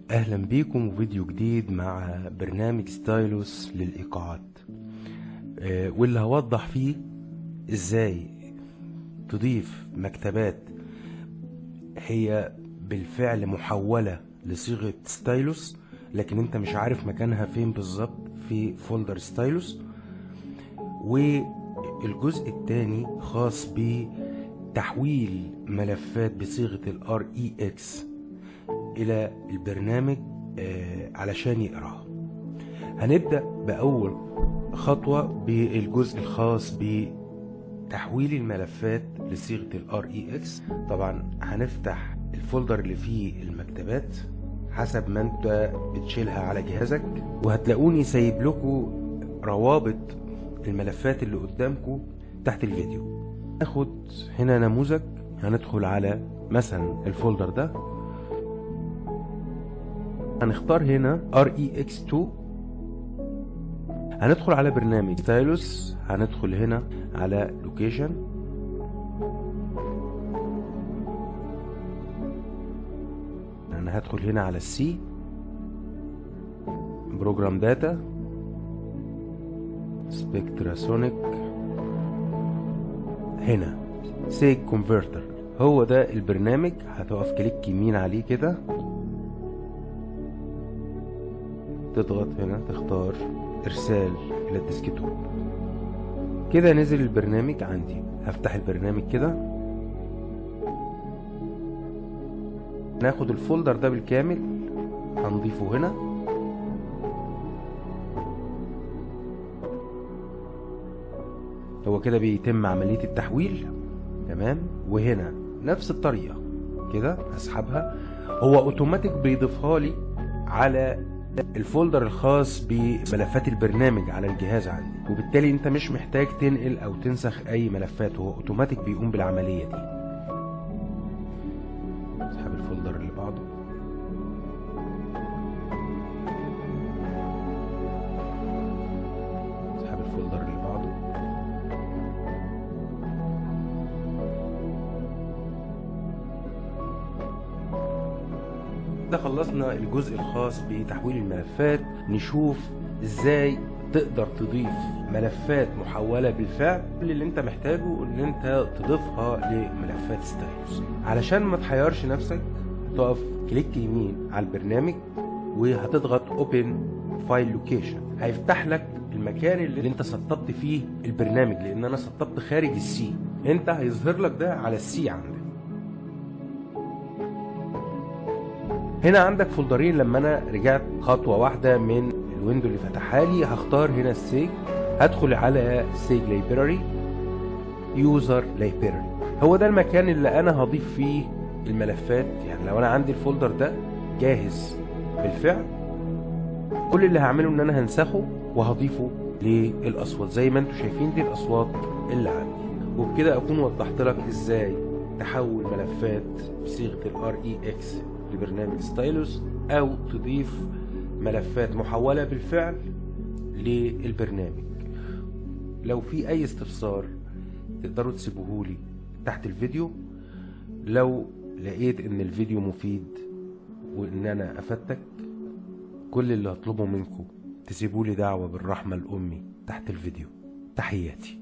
اهلا بيكم وفيديو جديد مع برنامج ستايلوس للايقاعات آه، واللي هوضح فيه ازاي تضيف مكتبات هي بالفعل محولة لصيغة ستايلوس لكن انت مش عارف مكانها فين بالظبط في فولدر ستايلوس والجزء الثاني خاص بتحويل ملفات بصيغة ال REX إلى البرنامج آه، علشان يقراها هنبدأ بأول خطوة بالجزء الخاص بتحويل الملفات لصيغة ال REX طبعا هنفتح الفولدر اللي فيه المكتبات حسب ما انت بتشيلها على جهازك وهتلاقوني سايب لكم روابط الملفات اللي قدامكم تحت الفيديو ناخد هنا نموذج هندخل على مثلا الفولدر ده هنختار هنا REX2 هندخل على برنامج ستايلوس هندخل هنا على لوكيشن انا هدخل هنا على السي بروجرام داتا سبكتراسونيك هنا سيج كونفرتر هو ده البرنامج هتقف كليك يمين عليه كده تضغط هنا تختار ارسال الى الديسكتوب كده نزل البرنامج عندي هفتح البرنامج كده ناخد الفولدر ده بالكامل هنضيفه هنا هو كده بيتم عملية التحويل تمام وهنا نفس الطريقة كده هسحبها هو اوتوماتيك بيضيفها لي على الفولدر الخاص بملفات البرنامج على الجهاز عندي وبالتالي انت مش محتاج تنقل او تنسخ اي ملفات هو اوتوماتيك بيقوم بالعملية دي اسحب الفولدر اللي بعده اسحب الفولدر اللي بعده ده خلصنا الجزء الخاص بتحويل الملفات نشوف ازاي تقدر تضيف ملفات محولة بالفعل كل اللي انت محتاجه ان انت تضيفها لملفات ستايلوس علشان ما تحيرش نفسك تقف كليك يمين على البرنامج وهتضغط اوبن فايل لوكيشن هيفتح لك المكان اللي انت سطبت فيه البرنامج لان انا سطبت خارج السي انت هيظهر لك ده على السي عندك هنا عندك فولدرين لما انا رجعت خطوه واحده من الويندو اللي فتحها لي هختار هنا السيج هدخل على سيج لايبراري يوزر لايبراري هو ده المكان اللي انا هضيف فيه الملفات يعني لو انا عندي الفولدر ده جاهز بالفعل كل اللي هعمله ان انا هنسخه وهضيفه للاصوات زي ما انتم شايفين دي الاصوات اللي عندي وبكده اكون وضحت لك ازاي تحول ملفات بصيغه الار اي اكس لبرنامج ستايلوس او تضيف ملفات محولة بالفعل للبرنامج لو في اي استفسار تقدروا تسيبوهولي تحت الفيديو لو لقيت ان الفيديو مفيد وان انا افدتك كل اللي هطلبه منكم تسيبولي دعوة بالرحمة الامي تحت الفيديو تحياتي